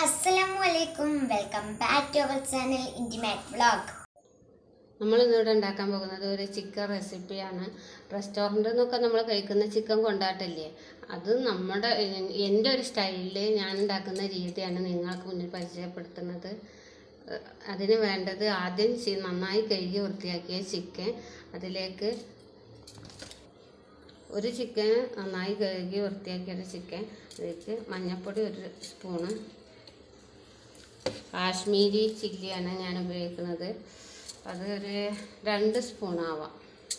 അസ്സലാമു അലൈക്കും welcome back to our channel intimate vlog നമ്മൾ ഇന്നിവിടെ ഉണ്ടാക്കാൻ പോകുന്നത് ഒരു ചിക്കൻ റെസിപ്പിയാണ് റെസ്റ്റോറൻറ്റിൽ നിന്നൊക്കെ നമ്മൾ കഴിക്കുന്ന ചിക്കൻ കൊണ്ടാട്ടില്ലേ അത് നമ്മുടെ എ- എൻ്റെ ഒരു സ്റ്റൈലിൽ ഞാൻ ഉണ്ടാക്കുന്ന രീതിയാണ് നിങ്ങൾക്ക് മുന്നിൽ പരിചയപ്പെടുത്തുന്നത് ഏഹ് അതിന് വേണ്ടത് ആദ്യം ചി- നന്നായി കഴുകി വൃത്തിയാക്കിയ ചിക്കൻ അതിലേക്ക് ഒരു ചിക്കൻ നന്നായി കഴുകി വൃത്തിയാക്കിയ ഒരു ചിക്കൻ അതിലേക്ക് മഞ്ഞൾപ്പൊടി ഒരു സ്പൂണ് കാശ്മീരി ചില്ലിയാണ് ഞാൻ ഉപയോഗിക്കുന്നത് അത് ഒരു രണ്ട് സ്പൂൺ ആവാം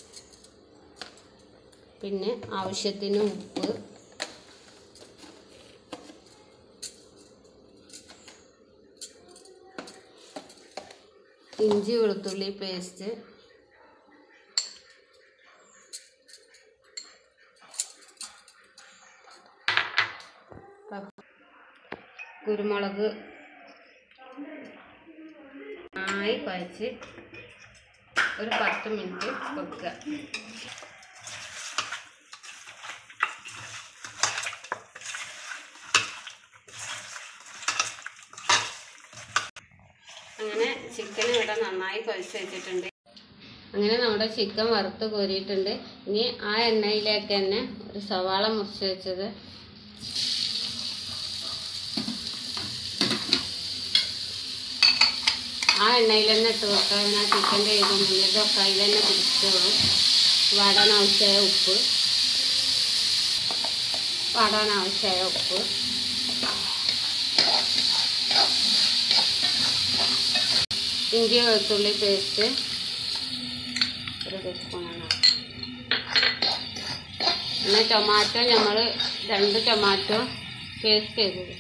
പിന്നെ ആവശ്യത്തിന് ഉപ്പ് ഇഞ്ചി വെളുത്തുള്ളി പേസ്റ്റ് കുരുമുളക് നന്നായി കുഴച്ച് ഒരു പത്ത് മിനിറ്റ് വെക്കുക അങ്ങനെ ചിക്കൻ ഇവിടെ നന്നായി കുഴച്ച് വെച്ചിട്ടുണ്ട് അങ്ങനെ നമ്മുടെ ചിക്കൻ വറുത്ത് കോരിയിട്ടുണ്ട് ഇനി ആ എണ്ണയിലേക്ക് തന്നെ ഒരു സവാള മുറിച്ച് വെച്ചത് ആ എണ്ണയിൽ തന്നെ ഇട്ട് വെക്കുക പിന്നെ ആ ചിക്കൻ്റെ ഇതും ഇതൊക്കെ അതിൽ തന്നെ പിടിച്ചോളൂ വാടാൻ ആവശ്യമായ ഉപ്പ് വാടാൻ ആവശ്യമായ ഉപ്പ് ഇഞ്ചി വെളുത്തുള്ളി പേസ്റ്റ് ഒരു ടീസ്പൂണാണ് പിന്നെ ടൊമാറ്റോ നമ്മൾ രണ്ട് ടൊമാറ്റോ പേസ്റ്റ് ചെയ്തത്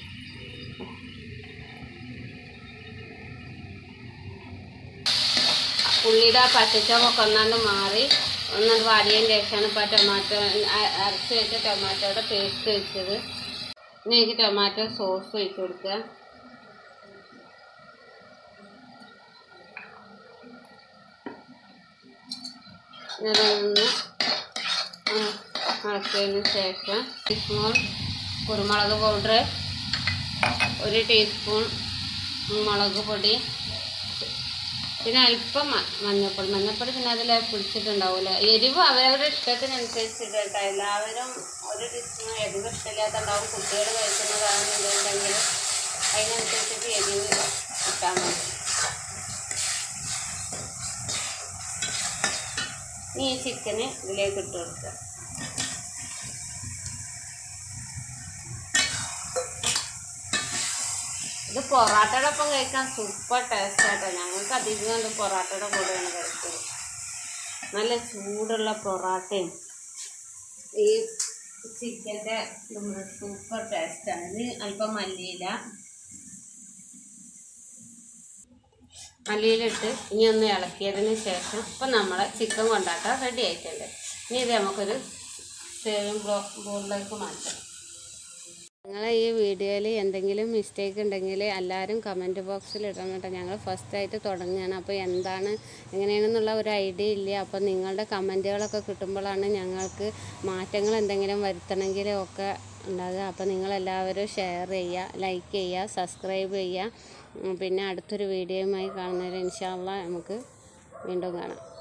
ഉള്ളിയുടെ ആ പച്ചച്ചമൊക്കെ ഒന്നാണ്ട് മാറി ഒന്നാണ്ട് വാടിയതിന് ശേഷമാണ് ഇപ്പോൾ ടൊമാറ്റോ അ- അരച്ച് വെച്ച ടൊമാറ്റോയുടെ പേസ്റ്റ് വെച്ചത് ഇനി എനിക്ക് ടൊമാറ്റോ സോസ് ഒഴിച്ച് കൊടുക്കുക ഇതൊന്ന് ഇളക്കിയതിന് ശേഷം ടീസ്പൂൺ കുരുമുളക് പൗഡർ ഒരു ടീസ്പൂൺ മുളക് പൊടി പിന്നെ അല്പം മ- മഞ്ഞപ്പൊടി മഞ്ഞപ്പൊടി പിന്നെ അതിൽ പിടിച്ചിട്ടുണ്ടാവില്ല എരിവ് അവരവരുടെ ഇഷ്ടത്തിനനുസരിച്ച് ഇടുക കേട്ടോ എല്ലാവരും ഒരു ടീസ്പൂൺ എരിവ് ഇഷ്ടമില്ലാത്തുണ്ടാവും കുട്ടികൾ കഴിക്കുന്നതാണെന്നുണ്ടെങ്കിൽ അതിനനുസരിച്ചിട്ട് എരിവ് ഇട്ടാൽ മതി ഇനി ഈ ചിക്കന് ഇതിലേക്ക് ഇട്ട് കൊടുക്കുക ഇത് പൊറാട്ടയുടെ ഒപ്പം കഴിക്കാൻ സൂപ്പർ ടേസ്റ്റ് ആട്ടോ ഞങ്ങൾക്ക് അധികം കണ്ട് പൊറാട്ടയുടെ കൂടെയാണ് കഴിച്ചത് നല്ല ചൂടുള്ള പൊറാട്ടയും ഈ ചിക്കൻ്റെ സൂപ്പർ ടേസ്റ്റാണ് ഇത് അല്പം മല്ലിയില മല്ലിയിലിട്ട് ഇനി ഒന്ന് ഇളക്കിയതിന് ശേഷം ഇപ്പം നമ്മളെ ചിക്കൻ കൊണ്ടാട്ടം റെഡി ആയിട്ടുണ്ട് ഇനി ഇത് നമുക്കൊരു സേവിങ് ബോളിലേക്ക് മാറ്റാം നിങ്ങളെ ഈ വീഡിയോയിൽ എന്തെങ്കിലും മിസ്റ്റേക്ക് ഉണ്ടെങ്കിൽ എല്ലാവരും കമൻറ്റ് ബോക്സിൽ ഇടണം കേട്ടോ ഞങ്ങൾ ഫസ്റ്റായിട്ട് തുടങ്ങുകയാണ് അപ്പോൾ എന്താണ് എങ്ങനെയാണെന്നുള്ള ഒരു ഐഡിയ ഇല്ല അപ്പോൾ നിങ്ങളുടെ കമൻറ്റുകളൊക്കെ കിട്ടുമ്പോഴാണ് ഞങ്ങൾക്ക് മാറ്റങ്ങൾ എന്തെങ്കിലും വരുത്തണമെങ്കിലും ഒക്കെ ഉണ്ടാകുക അപ്പോൾ നിങ്ങളെല്ലാവരും ഷെയർ ചെയ്യുക ലൈക്ക് ചെയ്യുക സബ്സ്ക്രൈബ് ചെയ്യുക ഉം, പിന്നെ അടുത്തൊരു വീഡിയോയുമായി കാണുന്നവരെ ഇൻഷാല്ല നമുക്ക് വീണ്ടും കാണാം